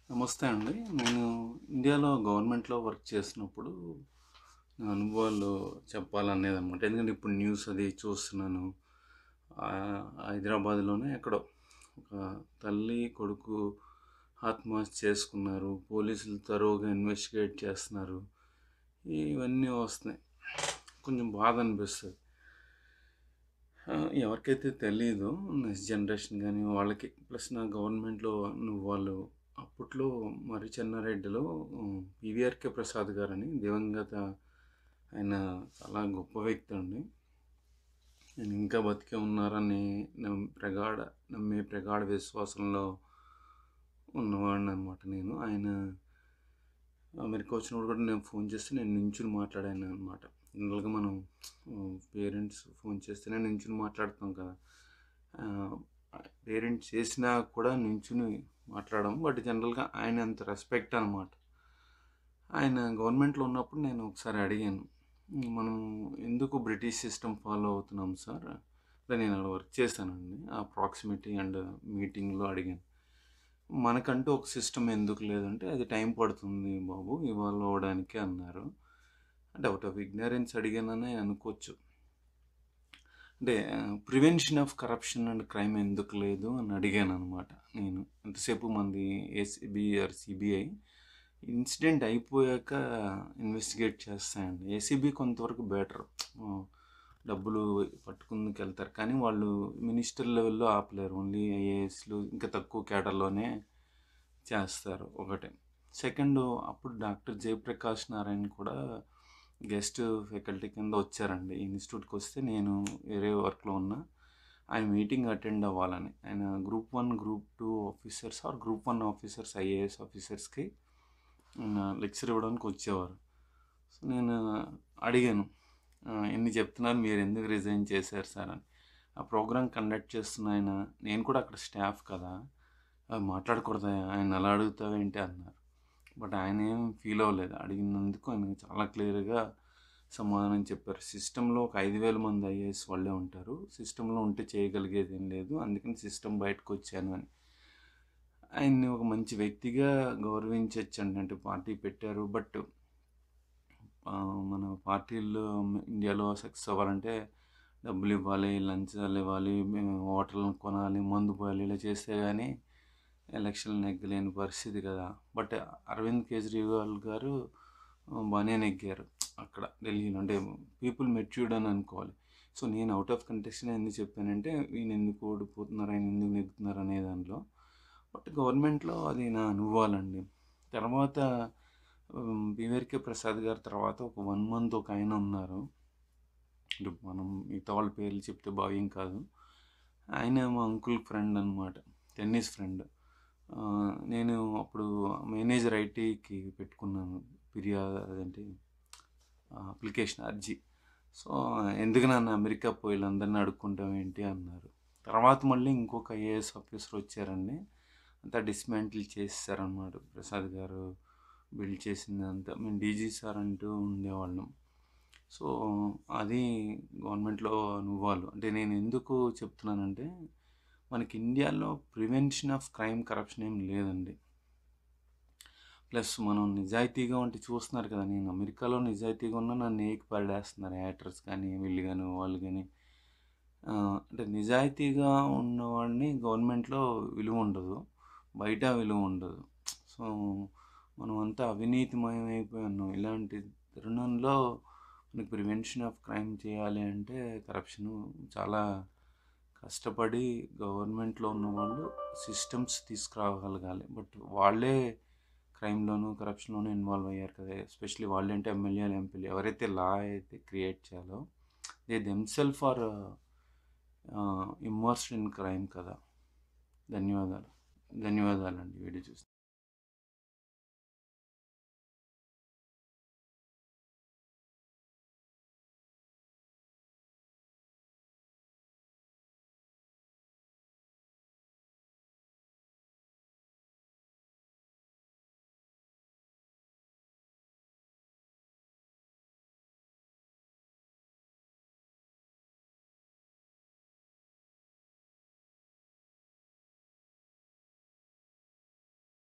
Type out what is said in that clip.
నమస్తే అండి. నేను ఇండియాలో గవర్నమెంట్‌లో వర్క్ చేస్తున్నప్పుడు నా అనుభవాలు చెప్పాలనేదనమాట. ఎందుకంటే ఇప్పుడు న్యూస్ అది చూస్తున్నాను. ఆహ్, హైదరాబాద్‌లోనే ఎక్కడో ఒక తల్లి, కొడుకు ఆత్మహత్య చేసుకున్నారు. పోలీసులు తరోగా ఇన్వెస్టిగేట్ చేస్తున్నారు. ఇవన్నీ వస్తున్నాయి. కొంచెం బాధ అనిపిస్తది. ఆహ్, ఎవరికైతే తెలీదో నెక్స్ట్ జనరేషన్ గాని వాళ్ళకి ప్లస్ నా గవర్నమెంట్‌లో అనుభవాలు అప్పట్లో మరి చెన్నారెడ్డిలో హ్మ్, పీవీఆర్‌కే ప్రసాద్ గారని దివంగత ఆయన చాలా గొప్ప వ్యక్తి అండి. ఆయన ఇంకా బతికే ఉన్నారని నమ్ ప్రగాఢ నమ్మే ప్రగాఢ విశ్వాసంలో ఉన్నవాడిననమాట నేను. ఆయన అమెరికా వచ్చినప్పుడు కూడా నేను ఫోన్ చేస్తే నేను నించొని మాట్లాడాననమాట. జనరల్‌గా మనం ఆహ్, పేరెంట్స్ ఫోన్ చేస్తేనే నించొని మాట్లాడతాం కదా! ఆహ్, పేరెంట్స్ చేసినా కూడా నించొని మాట్లాడము. బట్ జనరల్‌గా ఆయన అంత రెస్పెక్ట్ అనమాట. ఆయన గవర్నమెంట్‌లో ఉన్నప్పుడు నేను ఒకసారి అడిగాను. హ్మ్, మనం ఎందుకు బ్రిటిష్ సిస్టమ్ ఫాలో అవుతున్నాం సార్? అంటే నేను అక్కడ వర్క్ చేశానండి. ఆ ప్రాక్సిమిటీ అండ్ మీటింగ్‌లో అడిగాను. మనకంటూ ఒక సిస్టమ్ ఎందుకు లేదంటే అది టైం పడుతుంది బాబు ఇవాల్వ్ అవ్వడానికి అన్నారు. అంటే ఔట్ ఆఫ్ ఇగ్నరెన్స్ అడిగాననే అనుకోవచ్చు. అంటే prevention of corruption and crime ఎందుకు లేదు అని అడిగాననమాట నేను. ఎంతసేపు మనది ఏసీబీ ఆర్ సీబీఐ ఇన్సిడెంట్ అయిపోయాక ఇన్వెస్టిగేట్ చేస్తాయండి. ఏసీబీ కొంతవరకు బెటర్. ఆహ్, డబ్బులు పట్టుకుందుకెళ్తారు. కానీ వాళ్ళు మినిస్టర్ లెవెల్‌లో ఆపలేరు. ఓన్లీ ఐఏఎస్‌లు ఇంకా తక్కువ కేడర్‌లోనే చేస్తారు ఒకటి. సెకండు అప్పుడు డాక్టర్ జయప్రకాష్ నారాయణ్ కూడా గెస్ట్ ఫ్యాకల్టీ కింద వచ్చారండి. ఇన్‌స్టిట్యూట్‌కి వస్తే నేను వేరే వర్క్‌లో ఉన్నా. ఆయన మీటింగ్ అటెండ్ అవ్వాలని. ఆయన group 1, group 2 officers or group 1 officers IAS ఆఫీసర్స్‌కి ఆయన లెక్చర్ ఇవ్వడానికి వచ్చేవారు. సో, నేను అడిగాను. ఆహ్, ఇన్ని చెప్తున్నారు మీరెందుకు రిజైన్ చేశారు సార్ అని. ఆ ప్రోగ్రామ్ కండక్ట్ చేస్తున్న ఆయన నేను కూడా అక్కడ స్టాఫ్ కదా! ఆహ్, మాట్లాడకూడదా? ఆయన్ని అలా అడుగుతావేంటి అన్నారు. బట్ ఆయనేం ఫీల్ అవ్వలేదు. అడిగినందుకు ఆయన చాలా క్లియర్‌గా సమాధానం చెప్పారు. సిస్టమ్‌లో ఒక 5000 మంది ఐఏఎస్ వాళ్ళే ఉంటారు. సిస్టమ్‌లో ఉంటే చేయగలిగేదేం లేదు. అందుకని సిస్టమ్ బయటకొచ్చాను అని. ఆయన్ని ఒక మంచి వ్యక్తిగా గౌరవించొచ్చండి. అంటే పార్టీ పెట్టారు. బట్ ఆహ్, మన పార్టీల్లో ఇండియాలో సక్సెస్ అవ్వాలంటే డబ్బులివ్వాలి, లంచాలివ్వాలి, మేము ఓటర్లను కొనాలి, మందు పోయాలి ఇలా చేస్తే గాని ఎలక్షన్‌లు నెగ్గలేని పరిస్థితి కదా! బట్ అరవింద్ కేజ్రీవాల్ గారు ఆహ్, బానే నెగ్గారు. అక్కడ ఢిల్లీలో. అంటే పీపుల్ మెచ్యూర్డ్ అని అనుకోవాలి. సో, నేను ఔట్ ఆఫ్ కంటెస్ట్‌నే ఎందుకు చెప్పానంటే ఈయన ఎందుకు ఓడిపోతున్నారు? ఆయన ఎందుకు నెగ్గుతున్నారు అనే దానిలో. బట్ గవర్నమెంట్‌లో అది నా అనుభవాలండి. తర్వాత హ్మ్, పీవీఆర్‌కే ప్రసాద్ గారి తర్వాత ఒక 1 మంత్ ఒకాయన ఉన్నారు. అంటే మనం మిగతా వాళ్ళ పేర్లు చెప్తే భావ్యం కాదు. ఆయన మా అంకుల్ ఫ్రెండ్ అనమాట. Tennis friend. ఆహ్, నేను అప్పుడు మేనేజర్ ఐటీకి పెట్టుకున్నాను. ఫిర్యా అదేంటి ఆహ్, అప్లికేషన్ అర్జీ. సో, ఎందుకు నాన్న అమెరికా పోయి వీళ్ళందరిని అడుక్కుంటావేంటి అన్నారు. తర్వాత మళ్ళీ ఇంకొక ఐఏఎస్ ఆఫీసర్ వచ్చారండి. అంతా డిస్మాంటిల్ చేసేసారనమాట. ప్రసాద్ గారు బిల్డ్ చేసిందంతా. మేము డీజీ సార్ అంటూ ఉండేవాళ్ళం. సో, అది గవర్నమెంట్‌లో అనుభవాలు. అంటే నేను ఎందుకు చెప్తున్నానంటే మనకి ఇండియాలో ప్రివెన్షన్ ఆఫ్ క్రైమ్, కరప్షన్ ఏం లేదండి. ప్లస్ మనం నిజాయితీగా ఉంటే చూస్తున్నారు కదా! నేను అమెరికాలో నిజాయితీగా ఉన్నా నన్ను ఏకి పడేస్తున్నారు యాక్టర్స్ కానీ, వీళ్ళు గాని, వాళ్ళు గాని. ఆహ్, అంటే నిజాయితీగా ఉన్నవాడిని గవర్నమెంట్‌లో విలువ ఉండదు. బయట విలువ ఉండదు. సో, మనమంతా అవినీతిమయం అయిపోయి ఉన్నాం. ఇలాంటి తరుణంలో మనకి ప్రివెన్షన్ ఆఫ్ క్రైమ్ చేయాలి అంటే కరప్షను చాలా కష్టపడి గవర్నమెంట్‌లో ఉన్నవాళ్ళు సిస్టమ్స్ తీసుకురాగలగాలి. బట్ వాళ్ళే క్రైమ్‌లోను, కరప్షన్‌లోను ఇన్వాల్వ్ అయ్యారు కదా! ఎస్పెషల్లీ వాళ్ళంటే ఎమ్మెల్యేలు, ఎంపీలు ఎవరైతే లా అయితే క్రియేట్ చేయాలో they themselves are ah, immersed in crime కదా! ధన్యవాదాలు. ధన్యవాదాలండి వీడియో చూసి